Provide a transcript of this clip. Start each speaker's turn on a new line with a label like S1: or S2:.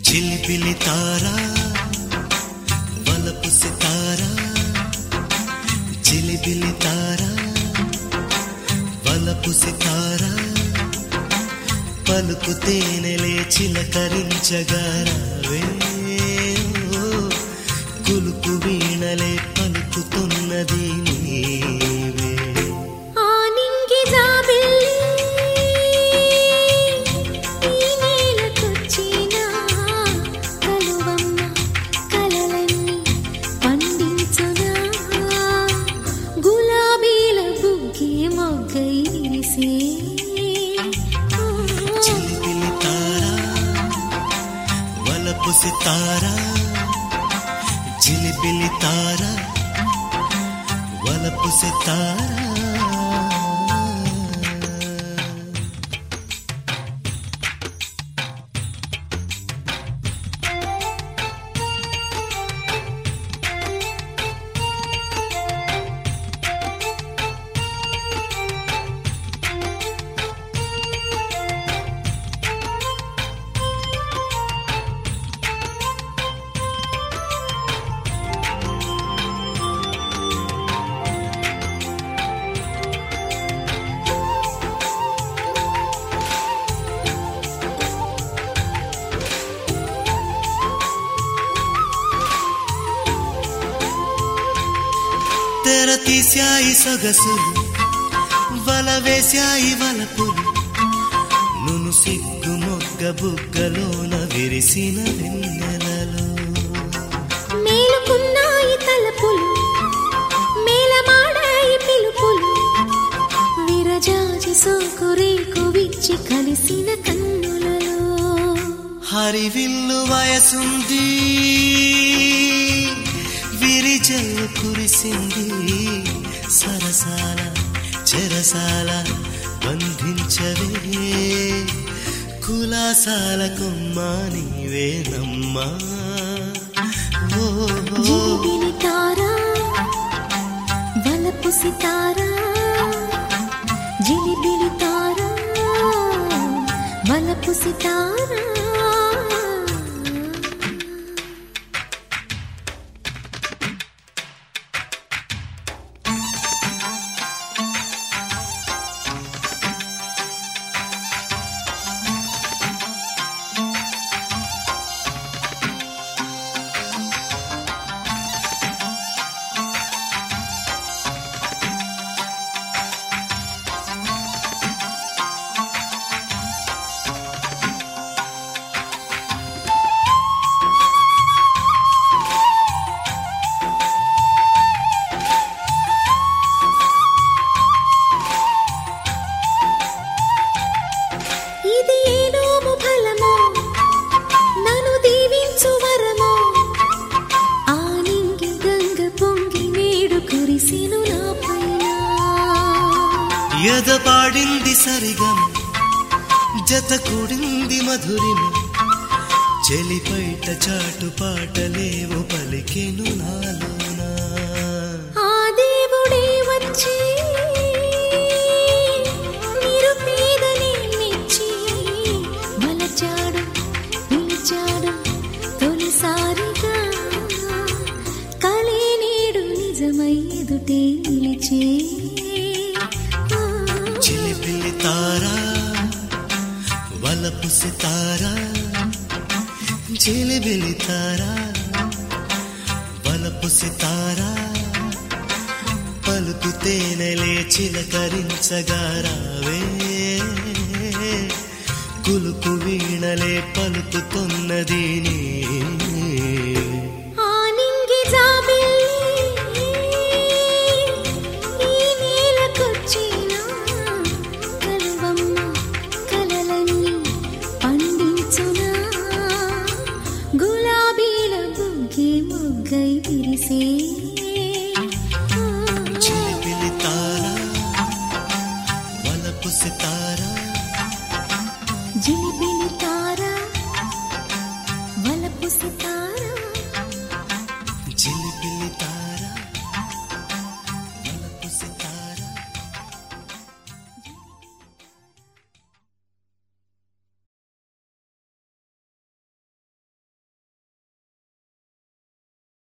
S1: చిలిపిలి తారా వలపు సితారా చిలిపిలి తారా వలపు సితారా పలుకు తేనెలే చిలకరించగారావే ఓ, కులుకు వీణలే పలుకుతున్నది నీవే
S2: ఆ నింగి జాబిల్లి ఈ నేలకొచ్చిన కలువమ్మ కలలన్నీ పండించునా గులాబీల బుగ్గే మొగ్గై విరిసే
S1: చిలిపిలి తారా వలపు సితారా చిలిపిలి తారా వలపు సితారా తెర తీశాయి సొగసులు వల వేశాయి వలపులు నును సిగ్గు మొగ్గ బుగ్గలోన విరిసిన వెన్నెలలో
S2: మేలుకున్నాయి తలపులు మేలమాడాయి పిలుపులు విరజాజి సోకు రేకు విచ్చి కలిసిన కన్నులలో
S1: హరివిల్లు వయసుంది విరిజల్లు కురిసింది సరసాల చెరసాల బంధించవే కులాసాల కొమ్మ నీవేనమ్మా ఓ
S2: జిలిబిలి తారా వలపు సితారా జిలిబిలి తారా వలపు సితారా ఇది ఏనోము ఫలమో నన్ను దీవించు వరమో ఆ నింగి గంగ పొంగి నేడు కురిసిను నా పైన
S1: ఎద పాడింది సరిగం జత కూడింది మధురిమ చెలిపైట చాటు పాటలేవు పలికెను నాలోనా
S2: ఆ దేవుడే వచ్చి నిరుపేదనే మెచ్చి మలచాడు పిలిచాడు తొలిసారిగా కలే నేడు నిజమై ఎదుటే నిలిచే ఆ.
S1: చిలిపిల్లి తారా వలపు సితారా చిలిబిలి తారా వలపు సితారా పలుకు తేనెలే చిలకరించగారావే కులుకు వీణలే పలుకుతున్నది నీ